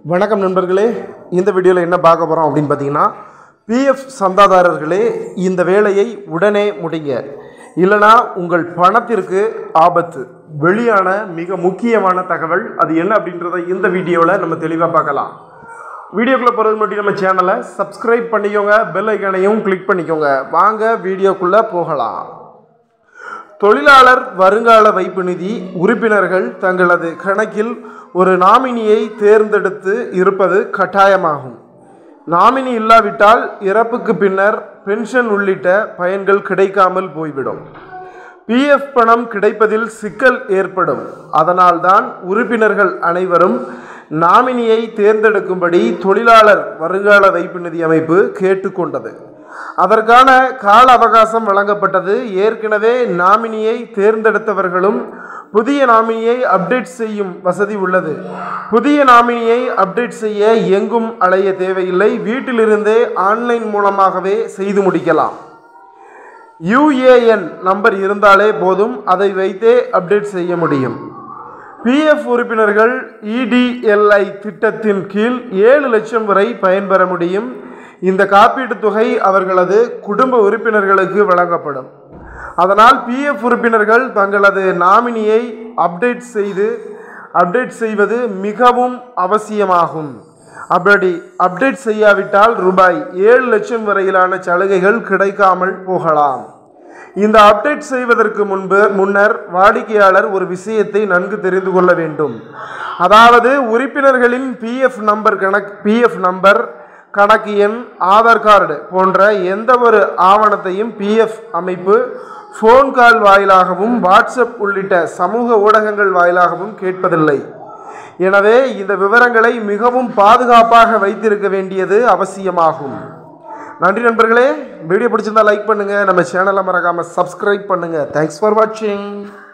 வணக்கம் நண்பர்களே இந்த வீடியோவில் என்ன பார்க்க போகிறோம் அப்படின்னு பார்த்தீங்கன்னா பிஎஃப் சந்தாதாரர்களே இந்த வேலையை உடனே முடிங்க இல்லைனா உங்கள் பணத்திற்கு ஆபத்து வெளியான மிக முக்கியமான தகவல் அது என்ன அப்படின்றத இந்த வீடியோவில் நம்ம தெளிவாக பார்க்கலாம் வீடியோக்குள்ளே போகிறது மட்டும் நம்ம சேனலை சப்ஸ்கிரைப் பண்ணிக்கோங்க பெல் ஐக்கானையும் கிளிக் பண்ணிக்கோங்க வாங்க வீடியோக்குள்ளே போகலாம் தொழிலாளர் வருங்கால வைப்பு நிதி உறுப்பினர்கள் தங்களது கணக்கில் ஒரு நாமினியை தேர்ந்தெடுத்து இருப்பது கட்டாயமாகும் நாமினி இல்லாவிட்டால் இறப்புக்கு பின்னர் பென்ஷன் உள்ளிட்ட பயன்கள் கிடைக்காமல் போய்விடும் பிஎஃப் பணம் கிடைப்பதில் சிக்கல் ஏற்படும் அதனால்தான் உறுப்பினர்கள் அனைவரும் நாமினியை தேர்ந்தெடுக்கும்படி தொழிலாளர் வருங்கால வைப்பு நிதி அமைப்பு கேட்டுக்கொண்டது அதற்கான கால அவகாசம் வழங்கப்பட்டது ஏற்கனவே நாமினியை தேர்ந்தெடுத்தவர்களும் புதிய நாமினியை அப்டேட் செய்யும் வசதி உள்ளது புதிய நாமினியை அப்டேட் செய்ய எங்கும் அலைய தேவையில்லை வீட்டிலிருந்தே ஆன்லைன் மூலமாகவே செய்து முடிக்கலாம் யுஏஎன் நம்பர் இருந்தாலே போதும் அதை வைத்தே அப்டேட் செய்ய முடியும் பிஎஃப் உறுப்பினர்கள் இடிஎல்ஐ திட்டத்தின் கீழ் ஏழு லட்சம் வரை பயன்பெற முடியும் இந்த காப்பீட்டுத் தொகை அவர்களது குடும்ப உறுப்பினர்களுக்கு வழங்கப்படும் அதனால் பிஎஃப் உறுப்பினர்கள் தங்களது நாமினியை அப்டேட் செய்து அப்டேட் செய்வது மிகவும் அவசியமாகும் அப்படி அப்டேட் செய்யாவிட்டால் ரூபாய் ஏழு லட்சம் வரையிலான சலுகைகள் கிடைக்காமல் போகலாம் இந்த அப்டேட் செய்வதற்கு முன்பு முன்னர் வாடிக்கையாளர் ஒரு விஷயத்தை நன்கு தெரிந்து கொள்ள வேண்டும் அதாவது உறுப்பினர்களின் பிஎஃப் நம்பர் கணக்கு பிஎஃப் நம்பர் கணக்கு எண் ஆதார் கார்டு போன்ற எந்த ஒரு ஆவணத்தையும் பிஎஃப் அமைப்பு ஃபோன் கால் வாயிலாகவும் வாட்ஸ்அப் உள்ளிட்ட சமூக ஊடகங்கள் வாயிலாகவும் கேட்பதில்லை எனவே இந்த விவரங்களை மிகவும் பாதுகாப்பாக வைத்திருக்க வேண்டியது அவசியமாகும் நன்றி நண்பர்களே வீடியோ பிடிச்சிருந்தா லைக் பண்ணுங்கள் நம்ம சேனலை மறக்காமல் சப்ஸ்கிரைப் பண்ணுங்கள் தேங்க்ஸ் ஃபார் வாட்சிங்